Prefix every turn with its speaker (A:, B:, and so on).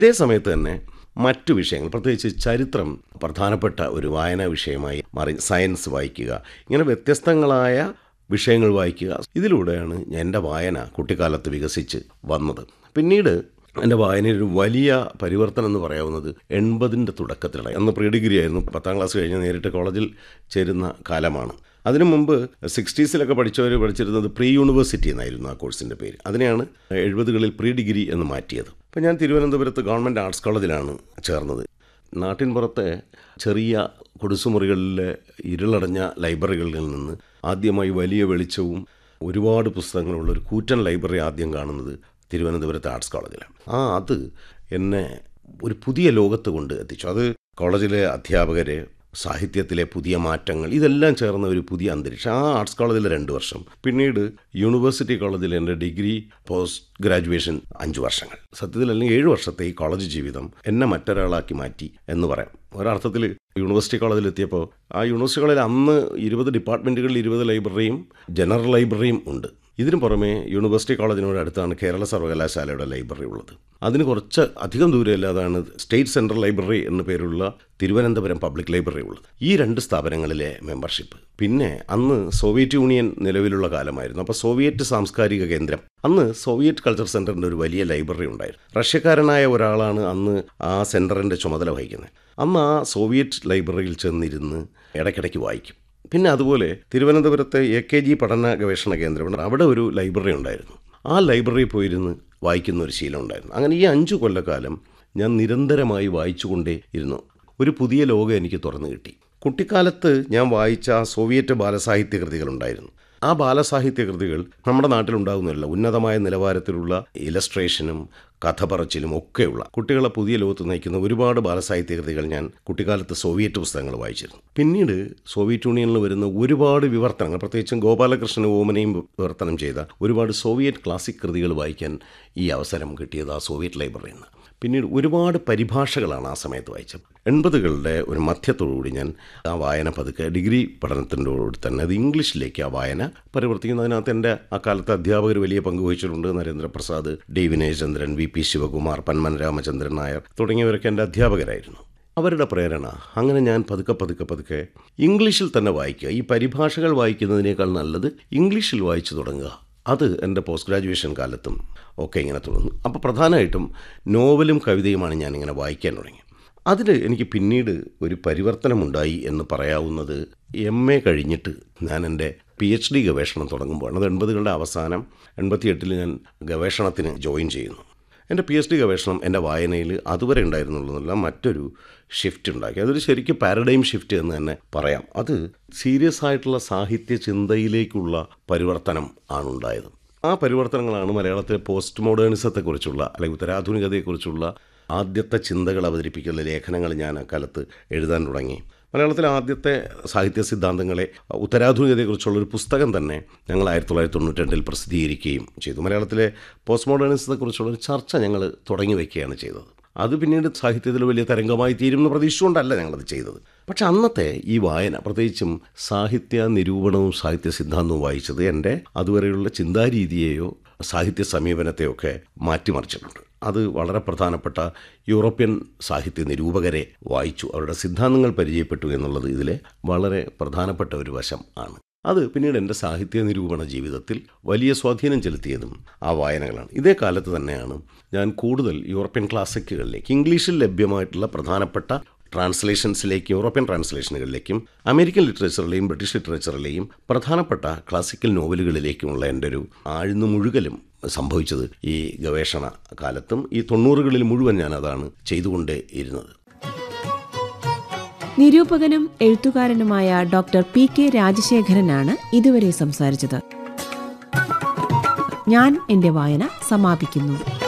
A: അതേ സമയത്ത് തന്നെ മറ്റു വിഷയങ്ങൾ പ്രത്യേകിച്ച് ചരിത്രം പ്രധാനപ്പെട്ട ഒരു വായനാ വിഷയമായി മാറി സയൻസ് വായിക്കുക ഇങ്ങനെ വ്യത്യസ്തങ്ങളായ വിഷയങ്ങൾ വായിക്കുക ഇതിലൂടെയാണ് എൻ്റെ വായന കുട്ടിക്കാലത്ത് വികസിച്ച് വന്നത് പിന്നീട് എൻ്റെ വായനയിൽ ഒരു വലിയ പരിവർത്തനം എന്ന് പറയാവുന്നത് എൺപതിൻ്റെ തുടക്കത്തിലാണ് അന്ന് പ്രീ ഡിഗ്രി ആയിരുന്നു പത്താം ക്ലാസ് കഴിഞ്ഞ് നേരിട്ട് കോളേജിൽ ചേരുന്ന കാലമാണ് അതിനു മുമ്പ് സിക്സ്റ്റീസിലൊക്കെ പഠിച്ചവർ പഠിച്ചിരുന്നത് പ്രീ യൂണിവേഴ്സിറ്റി എന്നായിരുന്നു ആ കോഴ്സിൻ്റെ പേര് അതിനെയാണ് എഴുപതുകളിൽ പ്രീ ഡിഗ്രി എന്ന് മാറ്റിയത് അപ്പോൾ ഞാൻ തിരുവനന്തപുരത്ത് ഗവൺമെൻറ് ആർട്സ് കോളേജിലാണ് ചേർന്നത് നാട്ടിൻ പുറത്തെ ചെറിയ കൊടുസുമുറികളിലെ ഇരുളടഞ്ഞ ലൈബ്രറികളിൽ നിന്ന് ആദ്യമായി വലിയ വെളിച്ചവും ഒരുപാട് പുസ്തകങ്ങളുള്ള ഒരു കൂറ്റൻ ലൈബ്രറി ആദ്യം കാണുന്നത് തിരുവനന്തപുരത്ത് ആർട്സ് കോളേജിലാണ് ആ അത് എന്നെ ഒരു പുതിയ ലോകത്ത് കൊണ്ട് എത്തിച്ചു അത് കോളേജിലെ അധ്യാപകരെ സാഹിത്യത്തിലെ പുതിയ മാറ്റങ്ങൾ ഇതെല്ലാം ചേർന്ന ഒരു പുതിയ അന്തരീക്ഷം ആ ആർട്സ് കോളേജിലെ രണ്ട് വർഷം പിന്നീട് യൂണിവേഴ്സിറ്റി കോളേജിൽ എൻ്റെ ഡിഗ്രി പോസ്റ്റ് ഗ്രാജുവേഷൻ അഞ്ച് വർഷങ്ങൾ സത്യത്തിൽ അല്ലെങ്കിൽ ഏഴ് വർഷത്തെ ഈ കോളേജ് ജീവിതം എന്നെ മറ്റൊരാളാക്കി മാറ്റി എന്ന് പറയാം ഒരർത്ഥത്തിൽ യൂണിവേഴ്സിറ്റി കോളേജിൽ എത്തിയപ്പോൾ ആ യൂണിവേഴ്സിറ്റി കോളേജിൽ അന്ന് ഇരുപത് ഡിപ്പാർട്ട്മെൻറ്റുകളിൽ ഇരുപത് ലൈബ്രറിയും ജനറൽ ലൈബ്രറിയും ഉണ്ട് ഇതിനു പുറമെ യൂണിവേഴ്സിറ്റി കോളേജിനോട് അടുത്താണ് കേരള സർവകലാശാലയുടെ ലൈബ്രറി ഉള്ളത് അതിന് കുറച്ച് അധികം ദൂരമില്ലാതാണ് സ്റ്റേറ്റ് സെൻട്രൽ ലൈബ്രറി എന്ന പേരുള്ള തിരുവനന്തപുരം പബ്ലിക് ലൈബ്രറി ഉള്ളത് ഈ രണ്ട് സ്ഥാപനങ്ങളിലെ മെമ്പർഷിപ്പ് പിന്നെ അന്ന് സോവിയറ്റ് യൂണിയൻ നിലവിലുള്ള കാലമായിരുന്നു അപ്പോൾ സോവിയറ്റ് സാംസ്കാരിക കേന്ദ്രം അന്ന് സോവിയറ്റ് കൾച്ചർ സെൻറ്ററിൻ്റെ ഒരു വലിയ ലൈബ്രറി ഉണ്ടായിരുന്നു റഷ്യക്കാരനായ ഒരാളാണ് അന്ന് ആ സെൻറ്ററിൻ്റെ ചുമതല വഹിക്കുന്നത് അന്ന് ആ സോവിയറ്റ് ലൈബ്രറിയിൽ ചെന്നിരുന്ന് ഇടയ്ക്കിടയ്ക്ക് വായിക്കും പിന്നെ അതുപോലെ തിരുവനന്തപുരത്തെ എ കെ ജി പഠന ഗവേഷണ കേന്ദ്രമുണ്ട് അവിടെ ഒരു ലൈബ്രറി ഉണ്ടായിരുന്നു ആ ലൈബ്രറിയിൽ പോയിരുന്ന് വായിക്കുന്ന ഒരു ശീലം ഉണ്ടായിരുന്നു അങ്ങനെ ഈ അഞ്ചു കൊല്ലക്കാലം ഞാൻ നിരന്തരമായി വായിച്ചുകൊണ്ടേ ഇരുന്നു ഒരു പുതിയ ലോകം എനിക്ക് തുറന്നു കിട്ടി കുട്ടിക്കാലത്ത് ഞാൻ വായിച്ച ആ സോവിയറ്റ് ബാലസാഹിത്യ കൃതികളുണ്ടായിരുന്നു ആ ബാലസാഹിത്യ കൃതികൾ നമ്മുടെ നാട്ടിലുണ്ടാകുന്നില്ല ഉന്നതമായ നിലവാരത്തിലുള്ള ഇലസ്ട്രേഷനും കഥ പറച്ചിലും ഒക്കെയുള്ള കുട്ടികളെ പുതിയ ലോകത്ത് നയിക്കുന്ന ഒരുപാട് ബാലസാഹിത്യ കൃതികൾ ഞാൻ കുട്ടിക്കാലത്ത് സോവിയറ്റ് പുസ്തകങ്ങൾ വായിച്ചിരുന്നു പിന്നീട് സോവിയറ്റ് യൂണിയനിൽ വരുന്ന ഒരുപാട് വിവർത്തനങ്ങൾ പ്രത്യേകിച്ചും ഗോപാലകൃഷ്ണൻ ഓമനയും വിവർത്തനം ചെയ്ത ഒരുപാട് സോവിയറ്റ് ക്ലാസിക് കൃതികൾ വായിക്കാൻ ഈ അവസരം കിട്ടിയത് ആ സോവിയറ്റ് ലൈബ്രറിയിൽ നിന്ന് പിന്നീട് ഒരുപാട് പരിഭാഷകളാണ് ആ സമയത്ത് വായിച്ചത് എൺപതുകളുടെ ഒരു മധ്യത്തോടുകൂടി ഞാൻ ആ വായന പതുക്കെ ഡിഗ്രി പഠനത്തിൻ്റെയോട് തന്നെ അത് ഇംഗ്ലീഷിലേക്ക് ആ വായന പരിവർത്തിക്കുന്നതിനകത്ത് എൻ്റെ ആ കാലത്തെ അധ്യാപകർ വലിയ പങ്ക് വഹിച്ചിട്ടുണ്ട് Narendraprasad D Vinayachandran V P Sivakumar Panmana Ramachandran Nair തുടങ്ങിയവരൊക്കെ എൻ്റെ അധ്യാപകരായിരുന്നു അവരുടെ പ്രേരണ അങ്ങനെ ഞാൻ പതുക്കെ പതുക്കെ പതുക്കെ ഇംഗ്ലീഷിൽ തന്നെ വായിക്കുക ഈ പരിഭാഷകൾ വായിക്കുന്നതിനേക്കാൾ നല്ലത് ഇംഗ്ലീഷിൽ വായിച്ചു തുടങ്ങുക അത് എൻ്റെ പോസ്റ്റ് ഗ്രാജുവേഷൻ കാലത്തും ഒക്കെ ഇങ്ങനെ തുടർന്നു അപ്പോൾ പ്രധാനമായിട്ടും നോവലും കവിതയുമാണ് ഞാനിങ്ങനെ വായിക്കാൻ തുടങ്ങി അതിൽ എനിക്ക് പിന്നീട് ഒരു പരിവർത്തനമുണ്ടായി എന്ന് പറയാവുന്നത് എം എ കഴിഞ്ഞിട്ട് ഞാൻ എൻ്റെ പി എച്ച് ഡി ഗവേഷണം തുടങ്ങുമ്പോഴാണ് അത് എൺപതുകളുടെ അവസാനം എൺപത്തിയെട്ടിൽ ഞാൻ ഗവേഷണത്തിന് ജോയിൻ ചെയ്യുന്നു എൻ്റെ പി എച്ച് ഡി ഗവേഷണം എൻ്റെ വായനയിൽ അതുവരെ ഉണ്ടായിരുന്നുള്ളതല്ല മറ്റൊരു ഷിഫ്റ്റ് ഉണ്ടാക്കി അതൊരു ശരിക്കും പാരഡൈം ഷിഫ്റ്റ് എന്ന് തന്നെ പറയാം അത് സീരിയസ് ആയിട്ടുള്ള സാഹിത്യ ചിന്തയിലേക്കുള്ള പരിവർത്തനം ആണുണ്ടായത് ആ പരിവർത്തനങ്ങളാണ് മലയാളത്തിലെ പോസ്റ്റ് മോഡേണിസത്തെക്കുറിച്ചുള്ള അല്ലെങ്കിൽ ഉത്തരാധുനികതയെക്കുറിച്ചുള്ള ആദ്യത്തെ ചിന്തകൾ അവതരിപ്പിക്കുന്ന ലേഖനങ്ങൾ ഞാൻ അക്കാലത്ത് എഴുതാൻ തുടങ്ങി മലയാളത്തിലെ ആദ്യത്തെ സാഹിത്യ സിദ്ധാന്തങ്ങളെ ഉത്തരാധുനികതയെക്കുറിച്ചുള്ള ഒരു പുസ്തകം തന്നെ ഞങ്ങൾ ആയിരത്തി തൊള്ളായിരത്തി തൊണ്ണൂറ്റി രണ്ടിൽ പ്രസിദ്ധീകരിക്കുകയും ചെയ്തു മലയാളത്തിലെ പോസ്റ്റ് മോഡേണിസത്തെക്കുറിച്ചുള്ള ഒരു ചർച്ച ഞങ്ങൾ തുടങ്ങി വയ്ക്കുകയാണ് ചെയ്തത് അത് പിന്നീട് സാഹിത്യത്തിൽ വലിയ തരംഗമായി തീരുമെന്ന് പ്രതീക്ഷിച്ചുകൊണ്ടല്ല ഞങ്ങളത് ചെയ്തത് പക്ഷെ അന്നത്തെ ഈ വായന പ്രത്യേകിച്ചും സാഹിത്യ നിരൂപണവും സാഹിത്യ സിദ്ധാന്തവും വായിച്ചത് എൻ്റെ അതുവരെയുള്ള ചിന്താരീതിയെയോ സാഹിത്യ സമീപനത്തെയൊക്കെ മാറ്റിമറിച്ചിട്ടുണ്ട് അത് വളരെ പ്രധാനപ്പെട്ട യൂറോപ്യൻ സാഹിത്യ നിരൂപകരെ വായിച്ചു അവരുടെ സിദ്ധാന്തങ്ങൾ പരിചയപ്പെട്ടു എന്നുള്ളത് ഇതിലെ വളരെ പ്രധാനപ്പെട്ട ഒരു വശം ആണ് അത് പിന്നീട് എൻ്റെ സാഹിത്യ നിരൂപണ ജീവിതത്തിൽ വലിയ സ്വാധീനം ചെലുത്തിയതും ആ വായനകളാണ് ഇതേ കാലത്ത് തന്നെയാണ് ഞാൻ കൂടുതൽ യൂറോപ്യൻ ക്ലാസിക്കുകളിലേക്ക് ഇംഗ്ലീഷിൽ ലഭ്യമായിട്ടുള്ള പ്രധാനപ്പെട്ട ട്രാൻസ്ലേഷൻസിലേക്കും യൂറോപ്യൻ ട്രാൻസ്ലേഷനുകളിലേക്കും അമേരിക്കൻ ലിറ്ററേച്ചറിലെയും ബ്രിട്ടീഷ് ലിറ്ററേച്ചറിലെയും പ്രധാനപ്പെട്ട ക്ലാസിക്കൽ നോവലുകളിലേക്കുമുള്ള എൻ്റെ ഒരു ആഴ്ന്നു മുഴുകലും സംഭവിച്ചത് ഈ ഗവേഷണ കാലത്തും ഈ തൊണ്ണൂറുകളിൽ മുഴുവൻ ഞാൻ അതാണ് ചെയ്തുകൊണ്ടേ ഇരുന്നത്
B: നിരൂപകനും എഴുത്തുകാരനുമായ ഡോക്ടർ പി കെ രാജശേഖരനാണ് ഇതുവരെ സംസാരിച്ചത് ഞാൻ എന്റെ വായന സമാപിക്കുന്നു